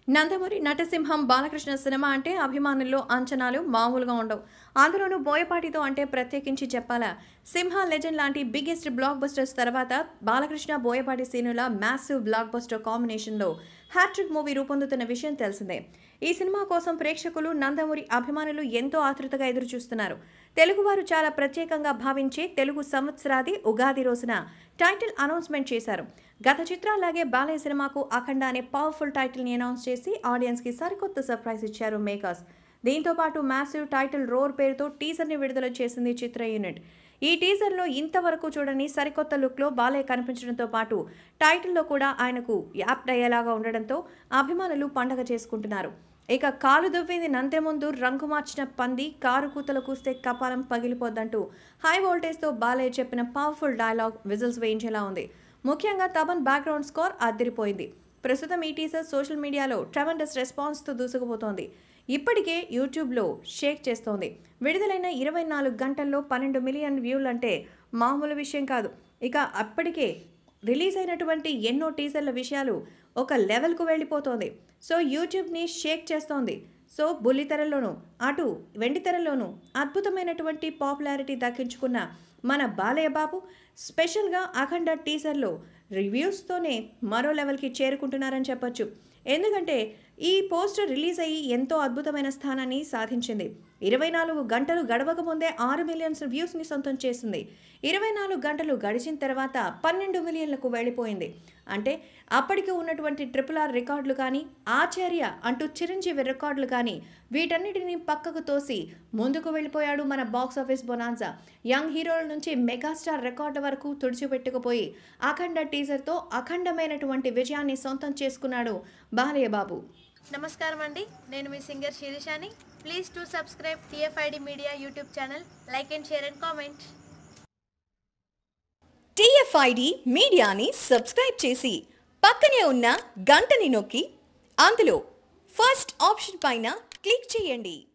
Nandamuri నటసింహం Balakrishna cinema అంటే అభిమానుల్లో అంచనాలు మామూలుగా ఉండవు అందులోనూ బోయపాటితో అంటే ప్రత్యేకించి చెప్పాలా సింహ లెజెండ్ లాంటి బిగ్గెస్ట్ బ్లాక్ బస్టర్స్ తర్వాత బాలకృష్ణ బోయపాటి సీనుల మ్యాసివ్ బ్లాక్ బస్టర్ కాంబినేషన్లో హ్యాట్రిక్ మూవీ రూపొందుతున్న విషయం తెలిసిందే ఈ సినిమా కోసం ప్రేక్షకులు నందమూరి అభిమానులు ఎంతో ఆతృతగా ఎదురు చూస్తున్నారు తెలుగువారు చాలా ప్రత్యేకంగా భావించే తెలుగు సంవత్సరాది ఉగాది రోజున టైటిల్ అనౌన్స్మెంట్ చేశారు గత చిత్రాలాగే బాలయ్య సినిమాకు అఖండ అనే పవర్ఫుల్ టైటిల్ని అనౌన్స్ చేసి ఆడియన్స్కి సరికొత్త సర్ప్రైజ్ ఇచ్చారు మేకర్స్ దీంతో పాటు మ్యాసివ్ టైటిల్ రోర్ పేరుతో టీజర్ని విడుదల చేసింది చిత్ర యూనిట్ ఈ టీజర్లో ఇంతవరకు చూడని సరికొత్త లుక్లో బాలయ్య కనిపించడంతో పాటు టైటిల్లో కూడా ఆయనకు యాప్ట్ అయ్యేలాగా ఉండడంతో అభిమానులు పండగ చేసుకుంటున్నారు ఇక కాలు దువ్వింది నంతే ముందు రంగు మార్చిన పంది కారు కూతలు కూస్తే కపాలం పగిలిపోద్దంటూ హై వోల్టేజ్తో బాలయ్య చెప్పిన పవర్ఫుల్ డైలాగ్ విజిల్స్ వేయించేలా ఉంది ముఖ్యంగా తబన్ బ్యాక్గ్రౌండ్ స్కోర్ అదిరిపోయింది ప్రస్తుతం ఈ టీజర్ సోషల్ మీడియాలో ట్రెమండస్ రెస్పాన్స్తో దూసుకుపోతోంది ఇప్పటికే యూట్యూబ్లో షేక్ చేస్తోంది విడుదలైన ఇరవై నాలుగు గంటల్లో పన్నెండు మిలియన్ వ్యూలు అంటే మామూలు విషయం కాదు ఇక అప్పటికే రిలీజ్ అయినటువంటి ఎన్నో టీజర్ల విషయాలు ఒక లెవెల్కు వెళ్ళిపోతోంది సో యూట్యూబ్ని షేక్ చేస్తోంది సో బుల్లితెరలోనూ అటు వెండితెరలోనూ అద్భుతమైనటువంటి పాపులారిటీ దక్కించుకున్న మన బాలయ్య బాబు స్పెషల్గా అఖండ టీజర్లో రివ్యూస్తోనే మరో లెవెల్కి చేరుకుంటున్నారని చెప్పొచ్చు ఎందుకంటే ఈ పోస్టర్ రిలీజ్ అయ్యి ఎంతో అద్భుతమైన స్థానాన్ని సాధించింది ఇరవై నాలుగు గంటలు గడవక ముందే ఆరు మిలియన్స్ వ్యూస్ని సొంతం చేసింది ఇరవై నాలుగు గంటలు గడిచిన తర్వాత పన్నెండు మిలియన్లకు వెళ్ళిపోయింది అంటే అప్పటికి ఉన్నటువంటి ట్రిపుల్ ఆర్ రికార్డులు కానీ ఆచార్య అంటూ చిరంజీవి రికార్డులు కానీ వీటన్నిటిని పక్కకు తోసి ముందుకు వెళ్ళిపోయాడు మన బాక్స్ ఆఫీస్ బొనాన్సా యంగ్ హీరోల నుంచి మెగాస్టార్ రికార్డు వరకు తుడిచిపెట్టుకుపోయి అఖండ టీజర్తో అఖండమైనటువంటి విజయాన్ని సొంతం చేసుకున్నాడు బాలయ్య బాబు నమస్కారం అండి నేను మీ సింగర్ శిరీషాని please to subscribe TFID media YouTube channel like and share and comment TFID మీడియాని సబ్స్క్రైబ్ చేసి పక్కనే ఉన్న గంటని నొక్కి అందులో ఫస్ట్ ఆప్షన్ పైన క్లిక్ చేయండి